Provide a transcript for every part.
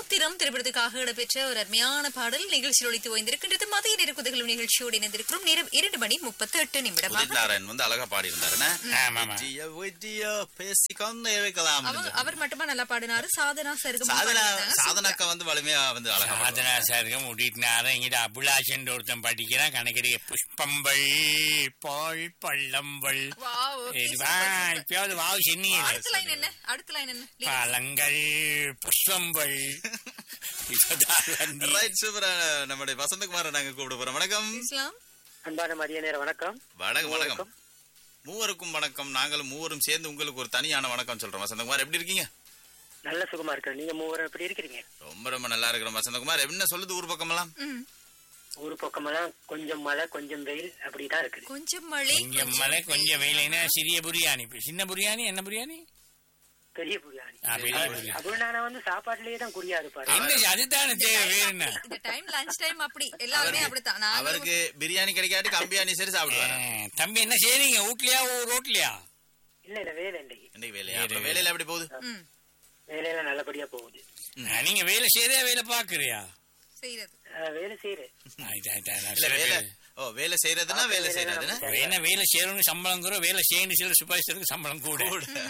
சூத்திரம் திரைப்படத்துக்காக இடம்பெற்ற ஒரு அருமையான பாடல் நிகழ்ச்சியில் ஒழித்து ஓய்ந்திருக்கின்றது மதிய நேர குதகலும் நிகழ்ச்சியோடு இணைந்திருக்கிறோம் நேரம் இரண்டு மணி முப்பத்தி எட்டு நிமிடமாக உதித் நாராயண் வந்து அழகா பாடி இருந்தாருன்னு ஆமாமா. பேசிக்கொண்டு வைக்கலாம் அவர் அவர் மட்டுமா நல்லா பாடினாரு சாதனா சருகம் சாதனா சாதனாக்கா வந்து வலிமையா வந்து அழகா பாடுவாங்க. சாதனா சாருக்கும் உடிட்னார இங்கிட்ட அபிலாஷன் ஒருத்தன் படிக்கிறான் கணக்கடிய புஷ்பம்பள் பால் பள்ளம்பள் இதுவா, இப்பயாவது வாவு சென்னீங்க அடுத்த லைன் என்ன அடுத்த லைன் என்ன பழங்கள் புஷ்பம்பள் இப்பதான் வந்து ரைட் சூப்பரா நம்முடைய வசந்தகுமாரை நாங்க கூப்பிட போறோம் வணக்கம் இஸ்லாம் அன்பான மதிய நேர வணக்கம் வணக்கம் வணக்கம் மூவருக்கும் வணக்கம் நாங்களும் மூவரும் சேர்ந்து உங்களுக்கு ஒரு தனியான வணக்கம் சொல்றோம் வசந்தகுமார் எப்படி இருக்கீங்க நல்ல சுகமா இருக்கிறேன் நீங்க மூவரும் எப்படி இருக்கிறீங்க ரொம்ப ரொம்ப நல்லா இருக்கிறோம் வசந்தகுமார் என்ன சொல்லுது ஊர் பக்கமெல்லாம் ம். ஊர் பக்கமெல்லாம் கொஞ்சம் மழை கொஞ்சம் வெயில் அப்படிதான் இருக்குது கொஞ்சம் மழை கொஞ்சம் மழை கொஞ்சம் வெயிலைனா சிறிய புரியாணி சின்ன புரியாணி என்ன புரியாணி பெரிய புரியாணி ஆ, பெரிய புரியாணி அப்படி நானா வந்து சாப்பாட்டுலயே தான் குறியாது பாரு என்ன அதுதானே தேவை வேற என்ன இந்த டைம் லஞ்ச் டைம் அப்படி எல்லாருமே அப்படித்தான் நாங்களும் அவருக்கு பிரியாணி கிடைக்காட்டி கம்பியாணி சரி சாப்பிடுவாரு ஆ, தம்பி என்ன செய்றீங்க வீட்லயா ரோட்லயா இல்ல இல்ல வேலை இன்னைக்கு இன்னைக்கு வேலையா அப்புறம் வேலையில எப்படி போகுது ம், வேலையெல்லாம் நல்லபடியா போகுது ஆ, நீங்க வேலை செய்யறியா வேலை பாக்குறியா செய்யறது அஹ், வேலை செய்யறேன் ஆயிட்டா, ஆயிட்டா, நான் இல்ல சில வேலை பேர் ஓ வேலை செய்யறதுன்னா வேலை செய்யறதுன்னா வேலை வேலை செய்யறவங்க சம்பளம் கூட வேலை செய்யணும் சில சூப்பர்வைசருக்கு சம்பளம் கூட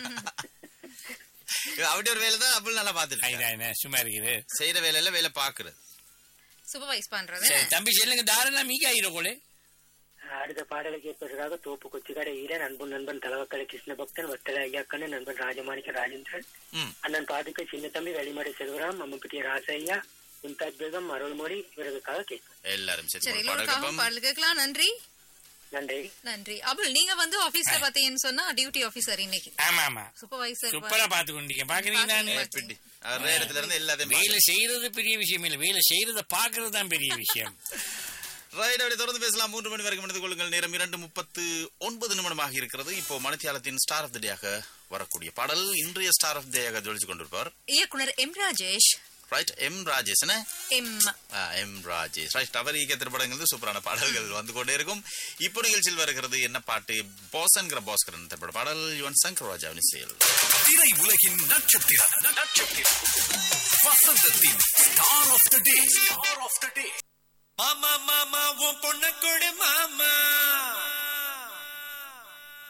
அப்படி ஒரு வேலை தான் அப்படி நல்லா பாத்துட்டு ஆயிட்டா, என்ன, சும்மா இருக்குது செய்யற வேலையில வேலை பாக்குறது சூப்பர்வைஸ் பண்றது சரி தம்பி சொல்லுங்க தாராளம் மீக்க ஆயிரக்கோளே அஹ், அடுத்த பாடலை கேட்பதற்காக தோப்பு கொச்சிக்கடை ஈரன் அன்பு நண்பன் தலவக்கலை கிருஷ்ண பக்தன் வத்தல ஐயாக்கண்ணன் நண்பன் ராஜமாணிக்க ராஜேந்திரன் ம் அண்ணன் பாதுக்க சின்ன தம்பி வெளிமடை செல்வராம் அம்மப்பட்டிய ராசையா மும்தாஜ் பேகம் அருள்மொழி இவர்களுக்காக கேட்பேன் எல்லாரும் சரி சரி ஒரு பாடல் எல்லோருக்காகவும் கேட்போம். பாடல் கேட்கலாம் நன்றி நன்றி நன்றி அபுல் நீங்க வந்து ஆபீஸ்ல பாத்தீங்கன்னு சொன்னா டியூட்டி ஆபீசர் இன்னைக்கு ஆமா ஆமா சூப்பர்வைசர் சூப்பரா பாத்து கொண்டீங்க பாக்குறீங்க தானே ஏ, பிடி. அவர் இடத்துல இருந்து எல்லாத்தையும் வேலை செய்யறது பெரிய விஷயம் இல்ல வேலை செய்யறத பாக்குறது தான் பெரிய விஷயம் ரைட் அப்படி தொடர்ந்து பேசலாம் மூன்று மணி வரைக்கும் எடுத்துக் கொள்ளுங்கள் நேரம் இரண்டு முப்பத்து ஒன்பது நிமிடமாக இருக்கிறது இப்போ மணித்தியாலத்தின் ஸ்டார் ஆஃப் த டேயாக வரக்கூடிய பாடல் இன்றைய ஸ்டார் ஆஃப் டேயாக ஜொலிச்சு கொண்டிருப்பார் இயக்குனர் M Rajesh right M Rajesh என்ன? எம் ஆ, எம் ராஜேஷ் ரைட் அவர் இயக்க திரைப்படங்கள் சூப்பரான பாடல்கள் வந்து கொண்டே இருக்கும் இப்போ நிகழ்ச்சியில் வருகிறது என்ன பாட்டு பாஸ்ங்கிற பாஸ்கரன் திரைப்பட பாடல் யுவன் சங்கர் ராஜாவின் இசையில் திரை உலகின் நட்சத்திரம் நட்சத்திரம் வசந்தத்தின் star of the day star of the day மாமா மாமா உன் பொண்ணு கொடு மாமா